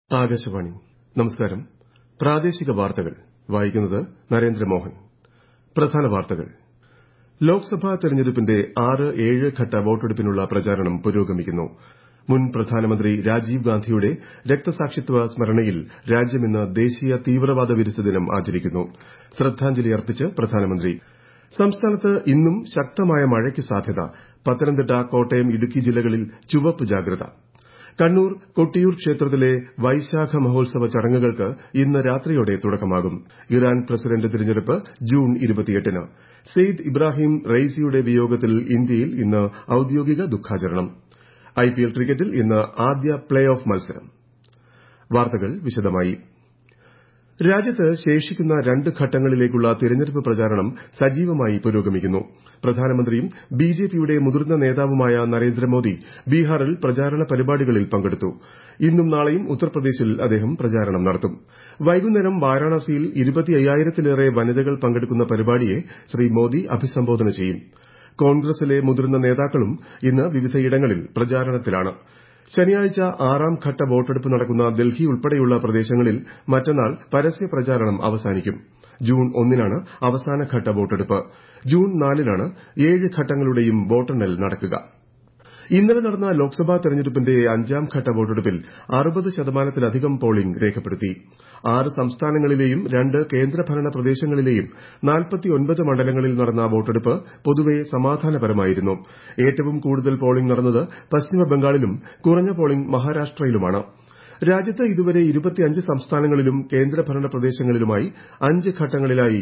ആകാശവാണി നമസ്കാരം പ്രാദേശിക വാർത്തകൾ വായിക്കുന്നത് നരേന്ദ്രമോഹൻ പ്രധാന വാർത്തകൾ ലോക്സഭാ തെരഞ്ഞെടുപ്പിന്റെ ആറ് ഏഴ് ഘട്ട വോട്ടെടുപ്പിനുള്ള പ്രചാരണം പുരോഗമിക്കുന്നു മുൻ പ്രധാനമന്ത്രി രാജീവ് ഗാന്ധിയുടെ രക്തസാക്ഷിത്വ സ്മരണയിൽ രാജ്യം ഇന്ന് ദേശീയ തീവ്രവാദ വിരുദ്ധ ദിനം ആചരിക്കുന്നു ശ്രദ്ധാഞ്ജലി അർപ്പിച്ച് പ്രധാനമന്ത്രി സംസ്ഥാനത്ത് ഇന്നും ശക്തമായ മഴയ്ക്ക് സാധ്യത പത്തനംതിട്ട കോട്ടയം ഇടുക്കി ജില്ലകളിൽ ചുവപ്പ് ജാഗ്രത കണ്ണൂർ കൊട്ടിയൂർ ക്ഷേത്രത്തിലെ വൈശാഖ മഹോത്സവ ചടങ്ങുകൾക്ക് ഇന്ന് രാത്രിയോടെ തുടക്കമാകും ഇറാൻ പ്രസിഡന്റ് തിരഞ്ഞെടുപ്പ് ജൂൺ ന് സെയ്ദ് ഇബ്രാഹിം റെയ്സിയുടെ വിയോഗത്തിൽ ഇന്ത്യയിൽ ഇന്ന് ഔദ്യോഗിക ദുഃഖാചരണം ഐപിഎൽ ക്രിക്കറ്റിൽ ഇന്ന് ആദ്യ പ്ലേ ഓഫ് മത്സരം വാർത്തകൾ വിശദമായി രാജ്യത്ത് ശേഷിക്കുന്ന രണ്ട് ഘട്ടങ്ങളിലേക്കുള്ള തിരഞ്ഞെടുപ്പ് പ്രചാരണം സജീവമായി പുരോഗമിക്കുന്നു പ്രധാനമന്ത്രിയും ബിജെപിയുടെ മുതിർന്ന നേതാവുമായ നരേന്ദ്രമോദി ബീഹാറിൽ പ്രചാരണ പരിപാടികളിൽ പങ്കെടുത്തു ഇന്നും നാളെയും ഉത്തർപ്രദേശിൽ അദ്ദേഹം പ്രചാരണം നടത്തും വൈകുന്നേരം വാരാണസിയിൽ ഇരുപത്തയ്യായിരത്തിലേറെ വനിതകൾ പങ്കെടുക്കുന്ന പരിപാടിയെ ശ്രീ മോദി അഭിസംബോധന ചെയ്യും കോൺഗ്രസിലെ മുതിർന്ന നേതാക്കളും ഇന്ന് വിവിധയിടങ്ങളിൽ പ്രചാരണത്തിലാണ് ശനിയാഴ്ച ആറാം ഘട്ട വോട്ടെടുപ്പ് നടക്കുന്ന ഡൽഹി ഉൾപ്പെടെയുള്ള പ്രദേശങ്ങളിൽ മറ്റന്നാൾ പരസ്യ പ്രചാരണം അവസാനിക്കും ജൂൺ ഒന്നിനാണ് അവസാനഘട്ട വോട്ടെടുപ്പ് ജൂൺ നാലിനാണ് ഏഴ് ഘട്ടങ്ങളുടെയും വോട്ടെണ്ണൽ നടക്കുക ഇന്നലെ നടന്ന ലോക്സഭാ തെരഞ്ഞെടുപ്പിന്റെ അഞ്ചാം ഘട്ട വോട്ടെടുപ്പിൽ അറുപത് ശതമാനത്തിലധികം പോളിംഗ് രേഖപ്പെടുത്തി ആറ് സംസ്ഥാനങ്ങളിലെയും രണ്ട് കേന്ദ്രഭരണ പ്രദേശങ്ങളിലെയും മണ്ഡലങ്ങളിൽ നടന്ന വോട്ടെടുപ്പ് പൊതുവെ സമാധാനപരമായിരുന്നു ഏറ്റവും കൂടുതൽ പോളിംഗ് നടന്നത് പശ്ചിമബംഗാളിലും കുറഞ്ഞ പോളിംഗ് മഹാരാഷ്ട്രയിലുമാണ് രാജ്യത്ത് ഇതുവരെ സംസ്ഥാനങ്ങളിലും കേന്ദ്രഭരണ പ്രദേശങ്ങളിലുമായി അഞ്ച് ഘട്ടങ്ങളിലായി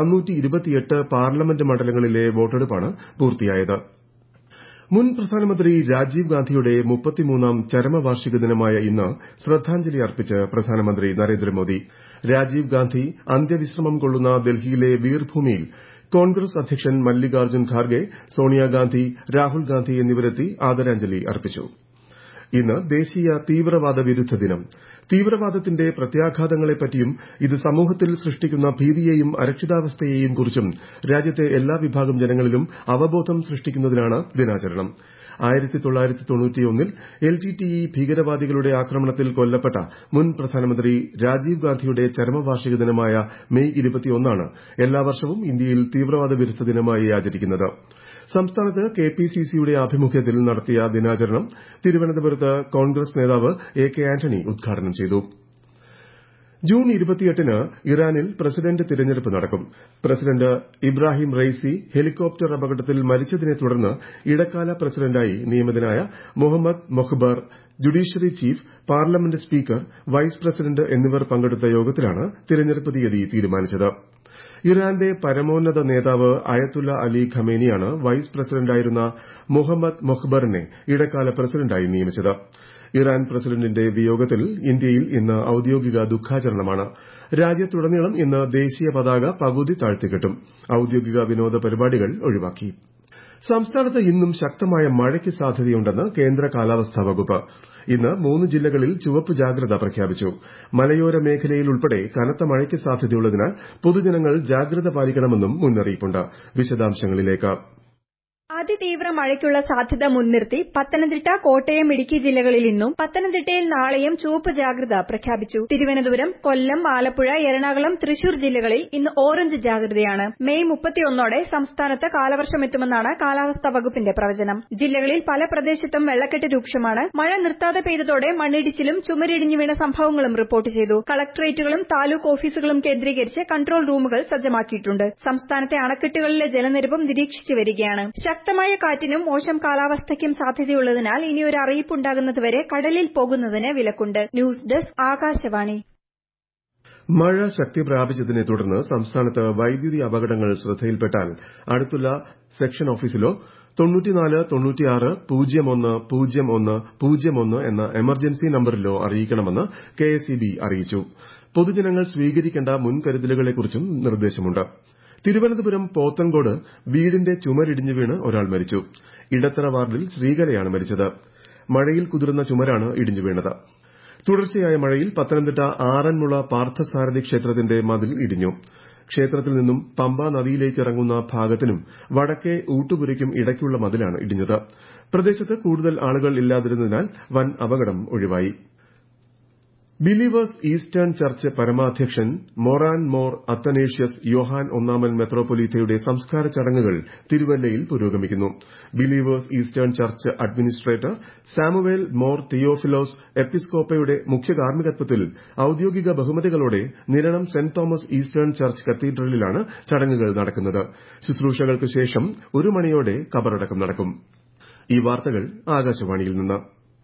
പാർലമെന്റ് മണ്ഡലങ്ങളിലെ വോട്ടെടുപ്പാണ് പൂർത്തിയായത് മുൻ പ്രധാനമന്ത്രി രാജീവ് ഗാന്ധിയുടെ മുപ്പത്തിമൂന്നാം ചരമവാർഷിക ദിനമായ ഇന്ന് ശ്രദ്ധാഞ്ജലി അർപ്പിച്ച് പ്രധാനമന്ത്രി നരേന്ദ്രമോദി രാജീവ് ഗാന്ധി അന്ത്യവിശ്രമം കൊള്ളുന്ന ഡൽഹിയിലെ വീർഭൂമിയിൽ കോൺഗ്രസ് അധ്യക്ഷൻ മല്ലികാർജ്ജുൻ ഖാർഗെ സോണിയാഗാന്ധി രാഹുൽ ഗാന്ധി എന്നിവരെത്തി ആദരാഞ്ജലി അർപ്പിച്ചു ഇന്ന് ദേശീയ തീവ്രവാദ വിരുദ്ധ ദിനം തീവ്രവാദത്തിന്റെ പ്രത്യാഘാതങ്ങളെപ്പറ്റിയും ഇത് സമൂഹത്തിൽ സൃഷ്ടിക്കുന്ന ഭീതിയെയും അരക്ഷിതാവസ്ഥയെയും കുറിച്ചും രാജ്യത്തെ എല്ലാ വിഭാഗം ജനങ്ങളിലും അവബോധം സൃഷ്ടിക്കുന്നതിനാണ് ദിനാചരണം ൽ എൽടിടിഇ ഭീകരവാദികളുടെ ആക്രമണത്തിൽ കൊല്ലപ്പെട്ട മുൻ പ്രധാനമന്ത്രി രാജീവ് ഗാന്ധിയുടെ ചരമവാർഷിക ദിനമായ മെയ് ആണ് എല്ലാ വർഷവും ഇന്ത്യയിൽ തീവ്രവാദ വിരുദ്ധ ദിനമായി ആചരിക്കുന്നത് സംസ്ഥാനത്ത് കെപിസിസിയുടെ ആഭിമുഖ്യത്തിൽ നടത്തിയ ദിനാചരണം തിരുവനന്തപുരത്ത് കോൺഗ്രസ് നേതാവ് എ കെ ആന്റണി ഉദ്ഘാടനം ചെയ്തു ജൂൺ ന് ഇറാനിൽ പ്രസിഡന്റ് തിരഞ്ഞെടുപ്പ് നടക്കും പ്രസിഡന്റ് ഇബ്രാഹിം റെയ്സി ഹെലികോപ്റ്റർ അപകടത്തിൽ മരിച്ചതിനെ തുടർന്ന് ഇടക്കാല പ്രസിഡന്റായി നിയമിതനായ Mohammad Mokhber judiciary chief parliament speaker vice president എന്നിവർ പങ്കെടുത്ത യോഗത്തിലാണ് തിരഞ്ഞെടുപ്പ് തീയതി തീരുമാനിച്ചത് ഇറാന്റെ പരമോന്നത നേതാവ് അയത്തുല്ല അലി ഖമേനിയാണ് വൈസ് പ്രസിഡന്റായിരുന്ന മുഹമ്മദ് മൊഖ്ബറിനെ ഇടക്കാല പ്രസിഡന്റായി നിയമിച്ചത് ഇറാൻ പ്രസിഡന്റിന്റെ വിയോഗത്തിൽ ഇന്ത്യയിൽ ഇന്ന് ഔദ്യോഗിക ദുഃഖാചരണമാണ് രാജ്യത്തുടനീളം ഇന്ന് ദേശീയ പതാക പകുതി താഴ്ത്തിക്കെട്ടും ഔദ്യോഗിക വിനോദ പരിപാടികൾ ഒഴിവാക്കി സംസ്ഥാനത്ത് ഇന്നും ശക്തമായ മഴയ്ക്ക് സാധ്യതയുണ്ടെന്ന് കേന്ദ്ര കാലാവസ്ഥാ വകുപ്പ് ഇന്ന് മൂന്ന് ജില്ലകളിൽ ചുവപ്പ് ജാഗ്രത പ്രഖ്യാപിച്ചു മലയോര മേഖലയിൽ ഉൾപ്പെടെ കനത്ത മഴയ്ക്ക് സാധ്യതയുള്ളതിനാൽ പൊതുജനങ്ങൾ ജാഗ്രത പാലിക്കണമെന്നും മുന്നറിയിപ്പുണ്ട് വിശദാംശങ്ങളിലേക്ക് അതിതീവ്ര മഴയ്ക്കുള്ള സാധ്യത മുൻനിർത്തി പത്തനംതിട്ട കോട്ടയം ഇടുക്കി ജില്ലകളിൽ ഇന്നും പത്തനംതിട്ടയിൽ നാളെയും ചുവപ്പ് ജാഗ്രത പ്രഖ്യാപിച്ചു തിരുവനന്തപുരം കൊല്ലം ആലപ്പുഴ എറണാകുളം തൃശൂർ ജില്ലകളിൽ ഇന്ന് ഓറഞ്ച് ജാഗ്രതയാണ് മെയ് മുപ്പത്തിയൊന്നോടെ സംസ്ഥാനത്ത് കാലവർഷമെത്തുമെന്നാണ് കാലാവസ്ഥാ വകുപ്പിന്റെ പ്രവചനം ജില്ലകളിൽ പല പ്രദേശത്തും വെള്ളക്കെട്ട് രൂക്ഷമാണ് മഴ നിർത്താതെ പെയ്തതോടെ മണ്ണിടിച്ചിലും ചുമരിടിഞ്ഞു വീണ സംഭവങ്ങളും റിപ്പോർട്ട് ചെയ്തു കളക്ടറേറ്റുകളും താലൂക്ക് ഓഫീസുകളും കേന്ദ്രീകരിച്ച് കൺട്രോൾ റൂമുകൾ സജ്ജമാക്കിയിട്ടുണ്ട് സംസ്ഥാനത്തെ അണക്കെട്ടുകളിലെ ജലനിരപ്പും നിരീക്ഷിച്ചു വരികയാണ് ശക്തമായ കാറ്റിനും മോശം കാലാവസ്ഥയ്ക്കും സാധ്യതയുള്ളതിനാൽ ഇനി ഒരു അറിയിപ്പ് ഉണ്ടാകുന്നതുവരെ കടലിൽ പോകുന്നതിന് വിലക്കുണ്ട് ന്യൂസ് ഡെസ്ക് ആകാശവാണി മഴ ശക്തി പ്രാപിച്ചതിനെ തുടർന്ന് സംസ്ഥാനത്ത് വൈദ്യുതി അപകടങ്ങൾ ശ്രദ്ധയിൽപ്പെട്ടാൽ അടുത്തുള്ള സെക്ഷൻ ഓഫീസിലോ എന്ന എമർജൻസി നമ്പറിലോ അറിയിക്കണമെന്ന് കെഎസ്ഇബി അറിയിച്ചു പൊതുജനങ്ങൾ സ്വീകരിക്കേണ്ട മുൻകരുതലുകളെക്കുറിച്ചും നിർദ്ദേശമുണ്ട് തിരുവനന്തപുരം പോത്തൻകോട് വീടിന്റെ ചുമരിടിഞ്ഞു വീണ് ഒരാൾ മരിച്ചു ഇടത്തറ വാർഡിൽ ശ്രീകലയാണ് മരിച്ചത് മഴയിൽ കുതിർന്ന ചുമരാണ് ഇടിഞ്ഞു വീണത് തുടർച്ചയായ മഴയിൽ പത്തനംതിട്ട ആറന്മുള പാർത്ഥസാരഥി ക്ഷേത്രത്തിന്റെ മതിൽ ഇടിഞ്ഞു ക്ഷേത്രത്തിൽ നിന്നും പമ്പ നദിയിലേക്ക് ഇറങ്ങുന്ന ഭാഗത്തിനും വടക്കേ ഊട്ടുപുരയ്ക്കും ഇടയ്ക്കുള്ള മതിലാണ് ഇടിഞ്ഞത് പ്രദേശത്ത് കൂടുതൽ ആളുകൾ ഇല്ലാതിരുന്നതിനാൽ വൻ അപകടം ഒഴിവായി ബിലീവേഴ്സ് ഈസ്റ്റേൺ ചർച്ച് പരമാധ്യക്ഷൻ മൊറാൻ മോർ അത്തനേഷ്യസ് യോഹാൻ ഒന്നാമൻ മെത്രോപൊലീത്തയുടെ സംസ്കാര ചടങ്ങുകൾ തിരുവല്ലയിൽ പുരോഗമിക്കുന്നു Believers Eastern Church administrator Samuel Mor Theophilos എപ്പിസ്കോപ്പയുടെ മുഖ്യ കാർമ്മികത്വത്തിൽ ഔദ്യോഗിക ബഹുമതികളോടെ Niranam Saint Thomas Eastern Church കത്തീഡ്രലിലാണ് ചടങ്ങുകൾ നടക്കുന്നത് ശുശ്രൂഷകൾക്ക് ശേഷം ഒരു മണിയോടെ കബറടക്കം നടക്കും ഈ വാർത്തകൾ ആകാശവാണിയിൽ നിന്ന്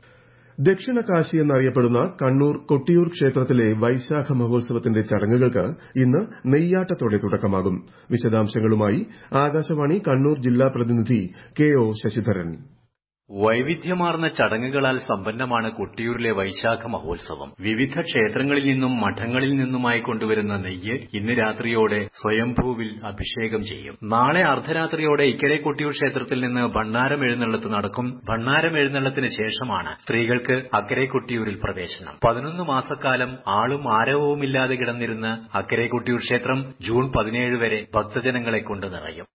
ദക്ഷിണ കാശി എന്നറിയപ്പെടുന്ന കണ്ണൂർ കൊട്ടിയൂർ ക്ഷേത്രത്തിലെ വൈശാഖ മഹോത്സവത്തിന്റെ ചടങ്ങുകൾക്ക് ഇന്ന് നെയ്യാട്ടത്തോടെ തുടക്കമാകും വിശദാംശങ്ങളുമായി ആകാശവാണി കണ്ണൂർ ജില്ലാ പ്രതിനിധി കെ ഒ ശശിധരൻ വൈവിധ്യമാർന്ന ചടങ്ങുകളാൽ സമ്പന്നമാണ് കൊട്ടിയൂരിലെ വൈശാഖ മഹോത്സവം വിവിധ ക്ഷേത്രങ്ങളിൽ നിന്നും മഠങ്ങളിൽ നിന്നുമായി കൊണ്ടുവരുന്ന നെയ്യ് ഇന്ന് രാത്രിയോടെ സ്വയംഭൂവിൽ അഭിഷേകം ചെയ്യും നാളെ അർദ്ധരാത്രിയോടെ ഇക്കരെ കൊട്ടിയൂർ ക്ഷേത്രത്തിൽ നിന്ന് ഭണ്ണാരം എഴുന്നള്ളത്ത് നടക്കും ഭണ്ണാരം എഴുന്നള്ളത്തിന് ശേഷമാണ് സ്ത്രീകൾക്ക് അക്കരെ കൊട്ടിയൂരിൽ പ്രവേശനം പതിനൊന്ന് മാസക്കാലം ആളും ആരവവുമില്ലാതെ കിടന്നിരുന്ന അക്കരെ കൊട്ടിയൂർ ക്ഷേത്രം ജൂൺ പതിനേഴ് വരെ ഭക്തജനങ്ങളെ കൊണ്ട് നിറയും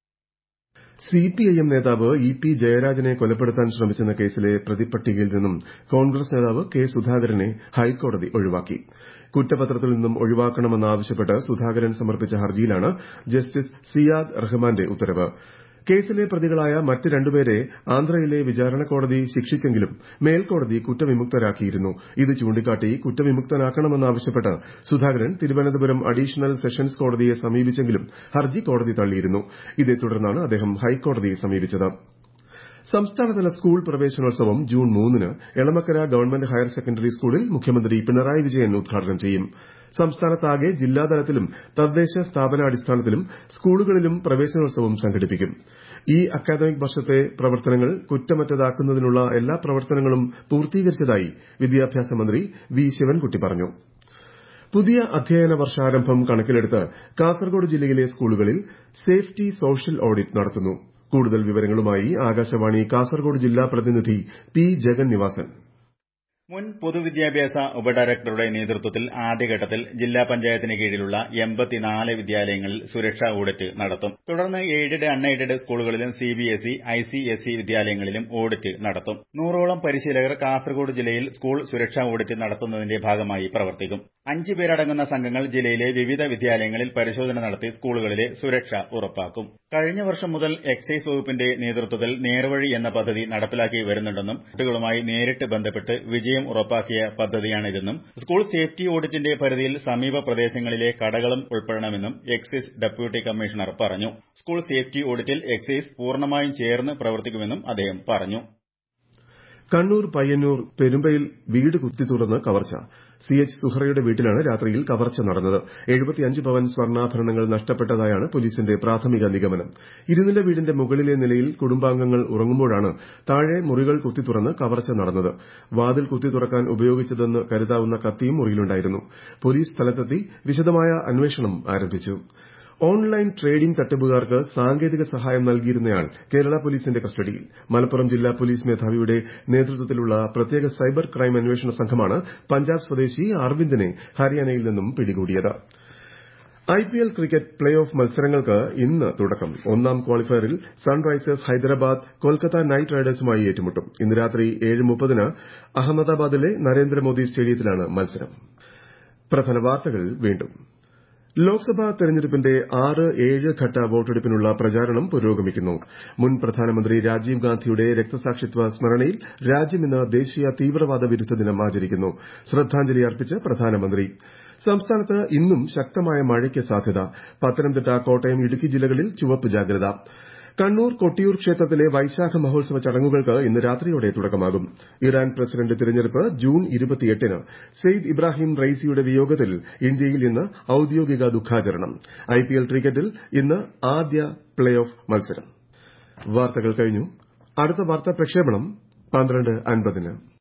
സിപിഐഎം നേതാവ് ഇ പി ജയരാജനെ കൊലപ്പെടുത്താൻ ശ്രമിച്ചെന്ന കേസിലെ പ്രതിപ്പട്ടികയിൽ നിന്നും കോൺഗ്രസ് നേതാവ് കെ സുധാകരനെ ഹൈക്കോടതി ഒഴിവാക്കി കുറ്റപത്രത്തിൽ നിന്നും ഒഴിവാക്കണമെന്നാവശ്യപ്പെട്ട് സുധാകരൻ സമർപ്പിച്ച ഹർജിയിലാണ് ജസ്റ്റിസ് സിയാദ് റഹ്മാന്റെ ഉത്തരവ് കേസിലെ പ്രതികളായ മറ്റ് രണ്ടുപേരെ ആന്ധ്രയിലെ വിചാരണ കോടതി ശിക്ഷിച്ചെങ്കിലും മേൽക്കോടതി കുറ്റവിമുക്തരാക്കിയിരുന്നു ഇത് ചൂണ്ടിക്കാട്ടി കുറ്റവിമുക്തനാക്കണമെന്നാവശ്യപ്പെട്ട് സുധാകരൻ തിരുവനന്തപുരം അഡീഷണൽ സെഷൻസ് കോടതിയെ സമീപിച്ചെങ്കിലും ഹർജി കോടതി തള്ളിയിരുന്നു ഇതേ തുടർന്നാണ് അദ്ദേഹം ഹൈക്കോടതിയെ സമീപിച്ചത് സംസ്ഥാനതല സ്കൂൾ പ്രവേശനോത്സവം ജൂൺ മൂന്നിന് എളമക്കര ഗവൺമെന്റ് ഹയർ സെക്കൻഡറി സ്കൂളിൽ മുഖ്യമന്ത്രി പിണറായി വിജയൻ ഉദ്ഘാടനം ചെയ്യും സംസ്ഥാനത്താകെ ജില്ലാതലത്തിലും തദ്ദേശ സ്ഥാപനാടിസ്ഥാനത്തിലും സ്കൂളുകളിലും പ്രവേശനോത്സവം സംഘടിപ്പിക്കും ഈ അക്കാദമിക് വർഷത്തെ പ്രവർത്തനങ്ങൾ കുറ്റമറ്റതാക്കുന്നതിനുള്ള എല്ലാ പ്രവർത്തനങ്ങളും പൂർത്തീകരിച്ചതായി വിദ്യാഭ്യാസ മന്ത്രി വി ശിവൻകുട്ടി പറഞ്ഞു പുതിയ അധ്യയന വർഷാരംഭം കണക്കിലെടുത്ത് കാസർഗോഡ് ജില്ലയിലെ സ്കൂളുകളിൽ സേഫ്റ്റി സോഷ്യൽ ഓഡിറ്റ് നടത്തുന്നു കൂടുതൽ വിവരങ്ങളുമായി ആകാശവാണി കാസർഗോഡ് ജില്ലാ പ്രതിനിധി പി ജഗൻ നിവാസൻ മുൻ പൊതുവിദ്യാഭ്യാസ ഉപഡയറക്ടറുടെ നേതൃത്വത്തിൽ ആദ്യഘട്ടത്തിൽ ജില്ലാ പഞ്ചായത്തിന് കീഴിലുള്ള എൺപത്തിനാല് വിദ്യാലയങ്ങളിൽ സുരക്ഷാ ഓഡിറ്റ് നടത്തും തുടർന്ന് എയ്ഡഡ് അൺഎയ്ഡഡ് സ്കൂളുകളിലും സിബിഎസ്ഇ ഐസിഎസ്ഇ വിദ്യാലയങ്ങളിലും ഓഡിറ്റ് നടത്തും നൂറോളം പരിശീലകർ കാസർഗോഡ് ജില്ലയിൽ സ്കൂൾ സുരക്ഷാ ഓഡിറ്റ് നടത്തുന്നതിന്റെ ഭാഗമായി പ്രവർത്തിക്കും അഞ്ച് പേരടങ്ങുന്ന സംഘങ്ങൾ ജില്ലയിലെ വിവിധ വിദ്യാലയങ്ങളിൽ പരിശോധന നടത്തി സ്കൂളുകളിലെ സുരക്ഷ ഉറപ്പാക്കും കഴിഞ്ഞ വർഷം മുതൽ എക്സൈസ് വകുപ്പിന്റെ നേതൃത്വത്തിൽ നേർവഴി എന്ന പദ്ധതി നടപ്പിലാക്കി വരുന്നുണ്ടെന്നും കുട്ടികളുമായി നേരിട്ട് ബന്ധപ്പെട്ട് വിജയം ഉറപ്പാക്കിയ പദ്ധതിയാണിതെന്നും സ്കൂൾ സേഫ്റ്റി ഓഡിറ്റിന്റെ പരിധിയിൽ സമീപ പ്രദേശങ്ങളിലെ കടകളും ഉൾപ്പെടണമെന്നും എക്സൈസ് ഡെപ്യൂട്ടി കമ്മീഷണർ പറഞ്ഞു സ്കൂൾ സേഫ്റ്റി ഓഡിറ്റിൽ എക്സൈസ് പൂർണ്ണമായും ചേർന്ന് പ്രവർത്തിക്കുമെന്നും അദ്ദേഹം പറഞ്ഞു കണ്ണൂർ പയ്യന്നൂർ പെരുമ്പയിൽ വീട് കുത്തിത്തുറന്ന് കവർച്ച സി എച്ച് സുഹറയുടെ വീട്ടിലാണ് രാത്രിയിൽ കവർച്ച നടന്നത് എഴുപത്തിയഞ്ച് പവൻ സ്വർണ്ണാഭരണങ്ങൾ നഷ്ടപ്പെട്ടതായാണ് പോലീസിന്റെ പ്രാഥമിക നിഗമനം ഇരുനില വീടിന്റെ മുകളിലെ നിലയിൽ കുടുംബാംഗങ്ങൾ ഉറങ്ങുമ്പോഴാണ് താഴെ മുറികൾ കുത്തിത്തുറന്ന് കവർച്ച നടന്നത് വാതിൽ കുത്തിത്തുറക്കാൻ ഉപയോഗിച്ചതെന്ന് കരുതാവുന്ന കത്തിയും മുറിയിലുണ്ടായിരുന്നു പോലീസ് സ്ഥലത്തെത്തി വിശദമായ അന്വേഷണം ആരംഭിച്ചു ഓൺലൈൻ ട്രേഡിംഗ് തട്ടിപ്പുകാർക്ക് സാങ്കേതിക സഹായം നൽകിയിരുന്നയാൾ കേരള പോലീസിന്റെ കസ്റ്റഡിയിൽ മലപ്പുറം ജില്ലാ പോലീസ് മേധാവിയുടെ നേതൃത്വത്തിലുള്ള പ്രത്യേക സൈബർ ക്രൈം അന്വേഷണ സംഘമാണ് പഞ്ചാബ് സ്വദേശി അരവിന്ദിനെ ഹരിയാനയിൽ നിന്നും പിടികൂടിയത് ഐപിഎൽ ക്രിക്കറ്റ് പ്ലേ ഓഫ് മത്സരങ്ങൾക്ക് ഇന്ന് തുടക്കം ഒന്നാം ക്വാളിഫയറിൽ സൺറൈസേഴ്സ് ഹൈദരാബാദ് കൊൽക്കത്ത നൈറ്റ് റൈഡേഴ്സുമായി ഏറ്റുമുട്ടും ഇന്ന് രാത്രി ഏഴ് മുപ്പതിന് അഹമ്മദാബാദിലെ നരേന്ദ്രമോദി സ്റ്റേഡിയത്തിലാണ് മത്സരം പ്രധാന വാർത്തകൾ വീണ്ടും ലോക്സഭാ തെരഞ്ഞെടുപ്പിന്റെ ആറ് ഏഴ് ഘട്ട വോട്ടെടുപ്പിനുള്ള പ്രചാരണം പുരോഗമിക്കുന്നു മുൻ പ്രധാനമന്ത്രി രാജീവ് ഗാന്ധിയുടെ രക്തസാക്ഷിത്വ സ്മരണയിൽ രാജ്യം ഇന്ന് ദേശീയ തീവ്രവാദ വിരുദ്ധ ദിനം ആചരിക്കുന്നു ശ്രദ്ധാഞ്ജലി അർപ്പിച്ച് പ്രധാനമന്ത്രി സംസ്ഥാനത്ത് ഇന്നും ശക്തമായ മഴയ്ക്ക് സാധ്യത പത്തനംതിട്ട കോട്ടയം ഇടുക്കി ജില്ലകളിൽ ചുവപ്പ് ജാഗ്രത കണ്ണൂർ കൊട്ടിയൂർ ക്ഷേത്രത്തിലെ വൈശാഖ മഹോത്സവ ചടങ്ങുകൾക്ക് ഇന്ന് രാത്രിയോടെ തുടക്കമാകും ഇറാൻ പ്രസിഡന്റ് തിരഞ്ഞെടുപ്പ് ജൂൺ ഇരുപത്തിയെട്ടിന് സെയ്ദ് ഇബ്രാഹിം റൈസിയുടെ വിയോഗത്തിൽ ഇന്ത്യയിൽ ഇന്ന് ഔദ്യോഗിക ദുഃഖാചരണം ഐപിഎൽ ക്രിക്കറ്റിൽ ഇന്ന് ആദ്യ പ്ലേ ഓഫ് മത്സരം വാർത്തകൾ കഴിഞ്ഞു അടുത്ത വാർത്താ പ്രക്ഷേപണം പന്ത്രണ്ട് അൻപതിന്